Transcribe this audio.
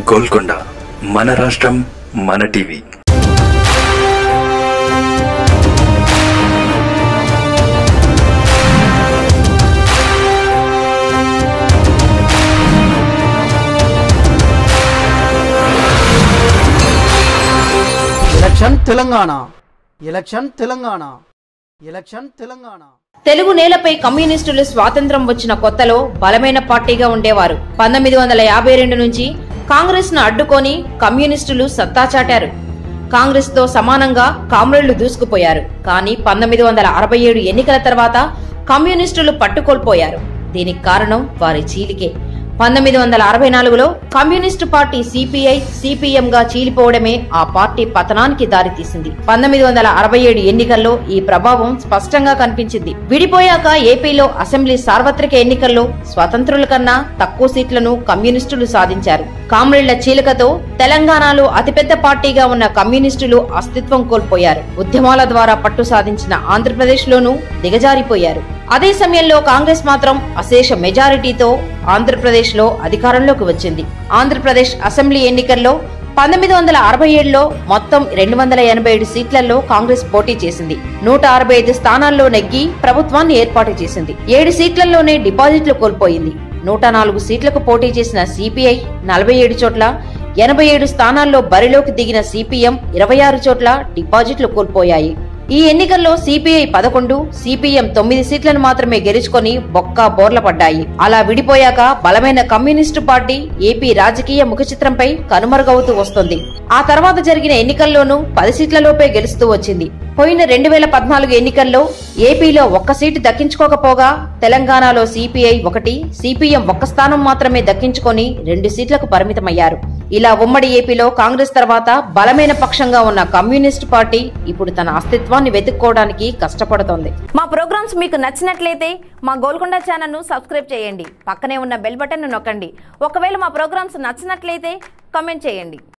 గోల్కొండ మన రాష్ట్రం మన TV election Telangana election Telangana election Telangana Telugu నేలపై కమ్యూనిస్టులు స్వాతంత్రం వచ్చిన కొత్తలో బలమైన పార్టీగా ఉండేవారు పంతొమ్మిది వందల యాభై రెండు నుంచి కాంగ్రెస్ ను అడ్డుకొని కమ్యూనిస్టులు సత్తా చాటారు కాంగ్రెస్ తో సమానంగా కామ్రేళ్లు దూసుకుపోయారు కానీ పంతొమ్మిది వందల అరవై ఏడు ఎన్నికల తర్వాత కమ్యూనిస్టులు పట్టుకోల్పోయారు దీనికి కారణం వారి చీలికే పంతొమ్మిది వందల అరవై నాలుగులో కమ్యూనిస్టు పార్టీ సిపిఐ సిపిఎం గా చీలిపోవడమే ఆ పార్టీ పతనానికి దారితీసింది పంతొమ్మిది వందల అరవై ఏడు ఎన్నికల్లో ఈ ప్రభావం స్పష్టంగా కనిపించింది విడిపోయాక ఏపీలో అసెంబ్లీ సార్వత్రిక ఎన్నికల్లో స్వతంత్రుల కన్నా తక్కువ సీట్లను కమ్యూనిస్టులు సాధించారు కామ్రేళ్ల చీలికతో తెలంగాణలో అతిపెద్ద పార్టీగా ఉన్న కమ్యూనిస్టులు అస్తిత్వం కోల్పోయారు ఉద్యమాల ద్వారా పట్టు సాధించిన ఆంధ్రప్రదేశ్ లోనూ దిగజారిపోయారు అదే సమయంలో కాంగ్రెస్ మాత్రం అశేష మెజారిటీతో ఆంధ్రప్రదేశ్ లో అధికారంలోకి వచ్చింది ఆంధ్రప్రదేశ్ అసెంబ్లీ ఎన్నికల్లో పంతొమ్మిది వందల అరవై ఏడులో మొత్తం రెండు వందల ఎనభై ఏడు సీట్లలో కాంగ్రెస్ పోటీ చేసింది నూట అరవై ఐదు స్థానాల్లో నెగ్గి ప్రభుత్వాన్ని ఏర్పాటు చేసింది ఏడు సీట్లలోనే డిపాజిట్లు కోల్పోయింది నూట నాలుగు సీట్లకు పోటీ చేసిన సిపిఐ నలభై ఏడు చోట్ల ఎనభై ఏడు స్థానాల్లో బరిలోకి దిగిన సిపిఎం ఇరవై ఆరు చోట్ల డిపాజిట్లు కోల్పోయాయి ఈ ఎన్నికల్లో సిపిఐ పదకొండు సిపిఎం తొమ్మిది సీట్లను మాత్రమే గెలుచుకొని బొక్క బోర్ల పడ్డాయి అలా విడిపోయాక బలమైన కమ్యూనిస్టు పార్టీ ఏపీ రాజకీయ ముఖచిత్రంపై కనుమరుగవుతూ వస్తుంది ఆ తర్వాత జరిగిన ఎన్నికల్లోనూ పది సీట్లలోపే గెలుస్తూ వచ్చింది పోయిన రెండు వేల పద్నాలుగు ఎన్నికల్లో ఏపీలో ఒక్క సీటు దక్కించుకోకపోగా తెలంగాణలో సిపిఐ ఒకటి సిపిఎం ఒక్క స్థానం మాత్రమే దక్కించుకొని రెండు సీట్లకు పరిమితమయ్యారు ఇలా ఉమ్మడి ఏపీలో కాంగ్రెస్ తర్వాత బలమైన పక్షంగా ఉన్న కమ్యూనిస్టు పార్టీ ఇప్పుడు తన అస్తిత్వాన్ని వెతుక్కోవడానికి కష్టపడుతోంది మా ప్రోగ్రామ్స్ మీకు నచ్చినట్లయితే మా గోల్కొండ ఛానల్ను సబ్స్క్రైబ్ చేయండి పక్కనే ఉన్న బెల్ బటన్ను నొక్కండి ఒకవేళ మా ప్రోగ్రామ్స్ నచ్చినట్లయితే కామెంట్ చేయండి